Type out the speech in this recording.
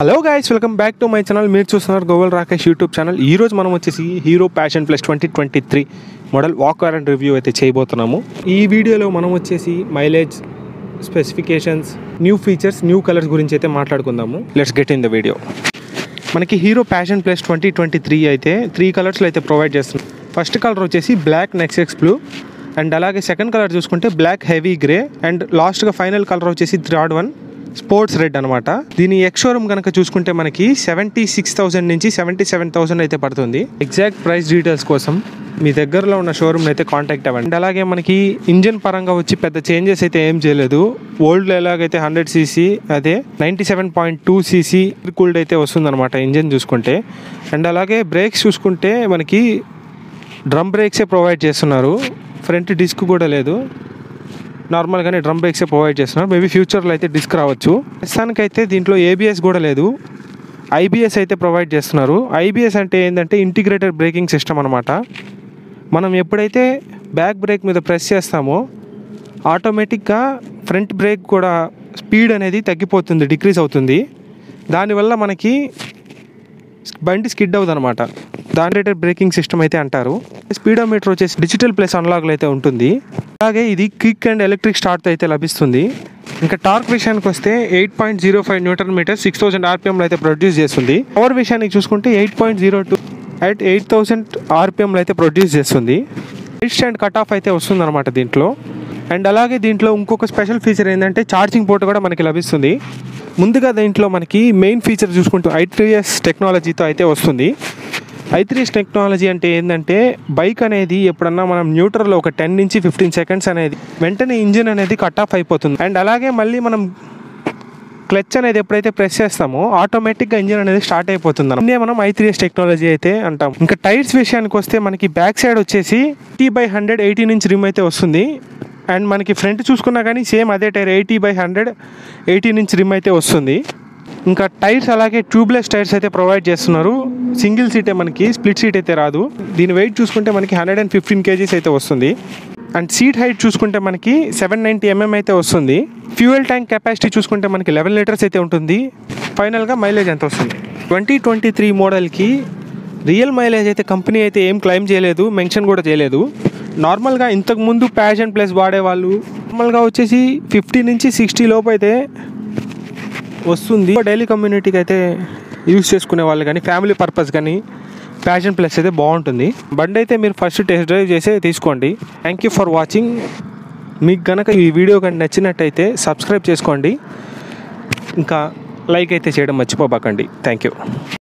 hello guys welcome back to my channel మీరు చూస్తున్నారు గోవల్ Rakesh YouTube channel ఈ రోజు మనం వచ్చేసి Hero passion plus twenty twenty three model walk and review అయితే చేయబోతున్నాము ఈ వీడియోలో మనం వచ్చేసి mileage specifications new features new colours గురించి అయితే మాట్లాడుకుందాము let's get in the video మనకి Hero passion plus twenty twenty three అయితే త్రీ కలర్స్లో అయితే ప్రొవైడ్ చేస్తుంది ఫస్ట్ కలర్ వచ్చేసి బ్లాక్ నెక్సెక్స్ బ్లూ అండ్ అలాగే సెకండ్ కలర్ చూసుకుంటే బ్లాక్ హెవీ గ్రే అండ్ లాస్ట్గా ఫైనల్ కలర్ వచ్చేసి థర్డ్ వన్ స్పోర్ట్స్ రెడ్ అనమాట దీని ఎక్స్ షోరూమ్ కనుక చూసుకుంటే మనకి సెవెంటీ సిక్స్ థౌసండ్ నుంచి సెవెంటీ సెవెన్ థౌసండ్ అయితే పడుతుంది ఎగ్జాక్ట్ ప్రైస్ డీటెయిల్స్ కోసం మీ దగ్గరలో ఉన్న షోరూమ్ అయితే కాంటాక్ట్ అవ్వండి అండ్ అలాగే మనకి ఇంజన్ పరంగా వచ్చి పెద్ద చేంజెస్ అయితే ఏం చేయలేదు ఓల్డ్ ఎలాగైతే హండ్రెడ్ సీసీ అదే ninety seven point two CC cooled అయితే వస్తుందన్నమాట ఇంజన్ చూసుకుంటే అండ్ అలాగే బ్రేక్స్ చూసుకుంటే మనకి డ్రమ్ బ్రేక్సే ప్రొవైడ్ చేస్తున్నారు ఫ్రంట్ డిస్క్ కూడా లేదు నార్మల్గానే డ్రమ్ బ్రేక్సే ప్రొవైడ్ చేస్తున్నారు మేబీ ఫ్యూచర్లో అయితే డిస్క్ రావచ్చు ప్రస్తుతానికైతే దీంట్లో ఏబిఎస్ కూడా లేదు ఐబిఎస్ అయితే ప్రొవైడ్ చేస్తున్నారు ఐబిఎస్ అంటే ఏంటంటే ఇంటిగ్రేటెడ్ బ్రేకింగ్ సిస్టమ్ అనమాట మనం ఎప్పుడైతే బ్యాక్ బ్రేక్ మీద ప్రెస్ చేస్తామో ఆటోమేటిక్గా ఫ్రంట్ బ్రేక్ కూడా స్పీడ్ అనేది తగ్గిపోతుంది డిక్రీజ్ అవుతుంది దానివల్ల మనకి బండి స్కిడ్ అవుతుంది అనమాట దాని రేటెడ్ బ్రేకింగ్ సిస్టమ్ అయితే అంటారు స్పీడోమీటర్ వచ్చేసి డిజిటల్ ప్లస్ అన్లాగ్లో అయితే ఉంటుంది అలాగే ఇది క్విక్ అండ్ ఎలక్ట్రిక్ స్టార్ట్ అయితే లభిస్తుంది ఇంకా టార్క్ విషయానికి వస్తే eight point zero five newton metre six thousand ఆర్పిఎంలో అయితే ప్రొడ్యూస్ చేస్తుంది పవర్ విషయానికి చూసుకుంటే eight point zero two at eight thousand ఆర్పిఎంలో అయితే ప్రొడ్యూస్ చేస్తుంది రైట్ స్టాండ్ కట్ ఆఫ్ అయితే వస్తుంది అనమాట దీంట్లో అండ్ అలాగే దీంట్లో ఇంకొక స్పెషల్ ఫీచర్ ఏంటంటే ఛార్జింగ్ పోర్ట్ కూడా మనకి లభిస్తుంది ముందుగా దీంట్లో మనకి మెయిన్ ఫీచర్ చూసుకుంటూ ఐ త్రీ ఎస్ టెక్నాలజీతో అయితే వస్తుంది ఐ త్రీ ఎస్ టెక్నాలజీ అంటే ఏంటంటే బైక్ అనేది ఎప్పుడన్నా మనం న్యూట్రల్లో ఒక టెన్ నుంచి ఫిఫ్టీన్ సెకండ్స్ అనేది వెంటనే ఇంజిన్ అనేది కట్ ఆఫ్ అయిపోతుంది అండ్ అలాగే మళ్ళీ మనం క్లచ్ అనేది ఎప్పుడైతే ప్రెస్ చేస్తామో ఆటోమేటిక్గా ఇంజిన్ అనేది స్టార్ట్ అయిపోతుంది అదే మనం ఐ త్రీ ఎస్ టెక్నాలజీ అయితే అంటాం ఇంకా టైర్స్ విషయానికి వస్తే మనకి బ్యాక్ సైడ్ వచ్చేసి టీ బై హండ్రెడ్ ఎయిటీ నుంచి రిమ్ అయితే వస్తుంది అండ్ మనకి ఫ్రంట్ చూసుకున్నా కానీ సేమ్ అదే tyre eighty by hundred eighty నుంచి రిమ్ అయితే వస్తుంది ఇంకా టైర్స్ అలాగే ట్యూబ్లెస్ టైర్స్ అయితే ప్రొవైడ్ చేస్తున్నారు సింగిల్ సీటే మనకి స్ప్లిట్ సీట్ అయితే రాదు దీని వెయిట్ చూసుకుంటే మనకి హండ్రెడ్ అండ్ ఫిఫ్టీన్ కేజీస్ అయితే వస్తుంది అండ్ సీట్ హైట్ చూసుకుంటే మనకి సెవెన్ నైంటీ ఎంఎం అయితే వస్తుంది ఫ్యూయల్ ట్యాంక్ కెపాసిటీ చూసుకుంటే మనకి లెవెన్ లీటర్స్ అయితే ఉంటుంది ఫైనల్గా మైలేజ్ ఎంత వస్తుంది ట్వంటీ ట్వంటీ త్రీ మోడల్కి రియల్ మైలేజ్ అయితే కంపెనీ అయితే ఏం క్లెయిమ్ చేయలేదు మెన్షన్ కూడా చేయలేదు నార్మల్గా ఇంతకుముందు ప్యాషన్ ప్లస్ వాడేవాళ్ళు నార్మల్గా వచ్చేసి ఫిఫ్టీ నుంచి సిక్స్టీ లోపు అయితే వస్తుంది డైలీ కమ్యూనిటీకి అయితే యూస్ చేసుకునే వాళ్ళు కానీ ఫ్యామిలీ పర్పస్ కానీ ప్యాషన్ ప్లస్ అయితే బాగుంటుంది బండి అయితే మీరు ఫస్ట్ టెస్ట్ డ్రైవ్ చేసే తీసుకోండి థ్యాంక్ యూ ఫర్ వాచింగ్ మీకు గనక ఈ వీడియో కానీ నచ్చినట్టయితే సబ్స్క్రైబ్ చేసుకోండి ఇంకా లైక్ అయితే చేయడం మర్చిపోబాకండి థ్యాంక్ యూ